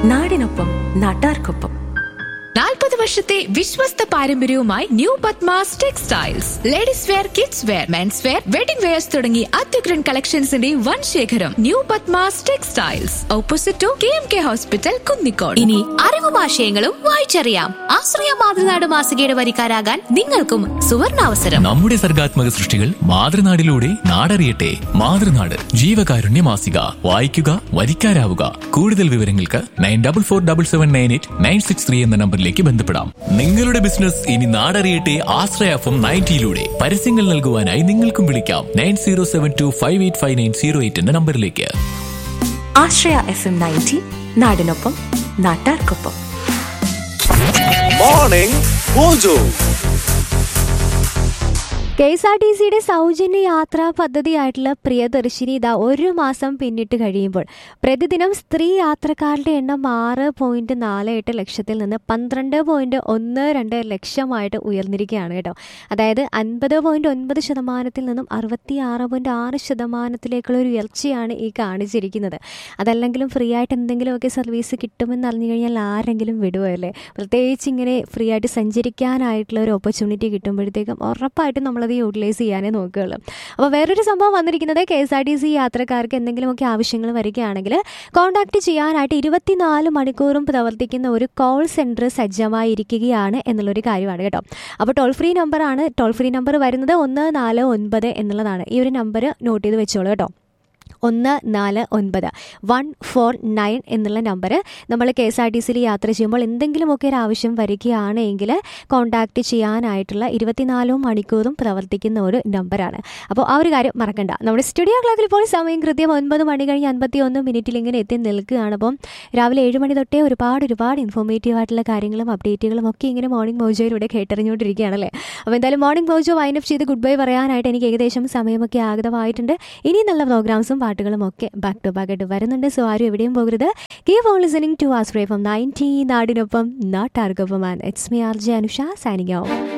നാടിനൊപ്പം നാട്ടാർക്കൊപ്പം നാൽപ്പത് വർഷത്തെ വിശ്വസ്ത പാരമ്പര്യവുമായി new Padmas textiles ladies wear kids wear men's wear wedding wears തുടങ്ങി അത്യുഗ്രൻ കളക്ഷൻസിന്റെ വൻ ശേഖരം new Padmas textiles opposite to K M K hospital Kunnicode ഇനി അറിവും ആശയങ്ങളും വായിച്ചറിയാം ആശ്രയ മാതൃനാട് മാസികയുടെ വരിക്കാരാകാൻ നിങ്ങൾക്കും സുവർണാവസരം നമ്മുടെ സർഗാത്മക സൃഷ്ടികൾ മാതൃനാടിലൂടെ നാടറിയട്ടെ മാതൃനാട് ജീവകാരുണ്യ മാസിക വായിക്കുക വരിക്കാരാവുക കൂടുതൽ വിവരങ്ങൾക്ക് nine double four double seven nine eight nine six three എന്ന നമ്പറിലേക്ക് ബന്ധപ്പെടാം നിങ്ങളുടെ ബിസിനസ് ഇനി നാടറിയട്ടെ ആശ്രയ എഫ് എം നയൻറ്റിയിലൂടെ പരസ്യങ്ങൾ നൽകുവാനായി നിങ്ങൾക്കും വിളിക്കാം nine zero seven two five eight five nine zero eight എന്ന നമ്പറിലേക്ക് ആശ്രയ എഫ് എം നയൻറ്റി നാടിനൊപ്പം നാട്ടാർക്കൊപ്പം morning mojo K S R T സിയുടെ സൗജന്യ യാത്രാ പദ്ധതിയായിട്ടുള്ള പ്രിയദർശിനി ഇതാ ഒരു മാസം പിന്നിട്ട് കഴിയുമ്പോൾ പ്രതിദിനം സ്ത്രീ യാത്രക്കാരുടെ എണ്ണം ആറ് പോയിന്റ് നാല് എട്ട് ലക്ഷത്തിൽ നിന്ന് പന്ത്രണ്ട് പോയിന്റ് ഒന്ന് രണ്ട് ലക്ഷമായിട്ട് ഉയർന്നിരിക്കുകയാണ് കേട്ടോ അതായത് അൻപത് പോയിന്റ് ഒൻപത് ശതമാനത്തിൽ നിന്നും അറുപത്തി ആറ് പോയിന്റ് ആറ് ശതമാനത്തിലേക്കുള്ള ഒരു ഉയർച്ചയാണ് ഈ കാണിച്ചിരിക്കുന്നത് അതല്ലെങ്കിലും ഫ്രീ ആയിട്ട് എന്തെങ്കിലുമൊക്കെ സർവീസ് കിട്ടുമെന്ന് അറിഞ്ഞു കഴിഞ്ഞാൽ ആരെങ്കിലും വിടുമല്ലേ പ്രത്യേകിച്ച് ഇങ്ങനെ ഫ്രീ ആയിട്ട് സഞ്ചരിക്കാനായിട്ടുള്ള ഒരു ഓപ്പർച്യൂണിറ്റി കിട്ടുമ്പോഴത്തേക്കും ഉറപ്പായിട്ടും നമ്മളത് യൂട്ടിലൈസ് ചെയ്യാനേ നോക്കുകയുള്ളൂ അപ്പോൾ വേറൊരു സംഭവം വന്നിരിക്കുന്നത് K S R T C യാത്രക്കാർക്ക് എന്തെങ്കിലുമൊക്കെ ആവശ്യങ്ങൾ വരികയാണെങ്കിൽ കോൺടാക്ട് ചെയ്യാനായിട്ട് ഇരുപത്തിനാല് മണിക്കൂറും പ്രവർത്തിക്കുന്ന ഒരു കോൾ സെൻറ്റർ സജ്ജമായിരിക്കുകയാണ് എന്നുള്ളൊരു കാര്യമാണ് കേട്ടോ അപ്പോൾ ടോൾ ഫ്രീ നമ്പറാണ് ടോൾ ഫ്രീ നമ്പർ വരുന്നത് ഒന്ന് നാല് ഒൻപത് എന്നുള്ളതാണ് ഈ ഒരു നമ്പർ നോട്ട് ചെയ്ത് വെച്ചോളൂ കേട്ടോ ഒന്ന് നാല് ഒൻപത് വൺ ഫോർ നയൻ എന്നുള്ള നമ്പർ നമ്മൾ കെ എസ് ആർ ടി സിയിൽ യാത്ര ചെയ്യുമ്പോൾ എന്തെങ്കിലുമൊക്കെ ഒരു ആവശ്യം വരികയാണെങ്കിൽ കോൺടാക്റ്റ് ചെയ്യാനായിട്ടുള്ള ഇരുപത്തിനാലും മണിക്കൂറും പ്രവർത്തിക്കുന്ന ഒരു നമ്പറാണ് അപ്പോൾ ആ ഒരു കാര്യം മറക്കണ്ട നമ്മുടെ സ്റ്റുഡിയോ ക്ലോക്കിൽ ഇപ്പോൾ സമയം കൃത്യം ഒൻപത് മണി കഴിഞ്ഞ് അൻപത്തി ഒന്ന് മിനിറ്റിൽ ഇങ്ങനെ എത്തി നിൽക്കുകയാണ് അപ്പം രാവിലെ ഏഴ് മണി തൊട്ടേ ഒരുപാട് ഒരുപാട് ഇൻഫോർമേറ്റീവ് ആയിട്ടുള്ള കാര്യങ്ങളും അപ്ഡേറ്റുകളും ഒക്കെ ഇങ്ങനെ മോർണിംഗ് മോജോയിലൂടെ കേട്ടറിഞ്ഞുകൊണ്ടിരിക്കുകയാണല്ലേ അപ്പോൾ എന്തായാലും മോർണിംഗ് മോജോ വൈൻഡപ്പ് ചെയ്ത് ഗുഡ് ബൈ പറയാനായിട്ട് എനിക്ക് ഏകദേശം സമയമൊക്കെ ആഗതമായിട്ടുണ്ട് ഇനി നല്ല പ്രോഗ്രാംസും പാട്ടുകളും ഒക്കെ ബാക്ക് ടു ബാക്ക് ആയിട്ട് വരുന്നുണ്ട് സോ ആരും എവിടെയും പോകരുത് keep on listening to Ashraya from ninety നാടിനൊപ്പം നാട്ടാർക്കൊപ്പം and it's me R J Anusha signing of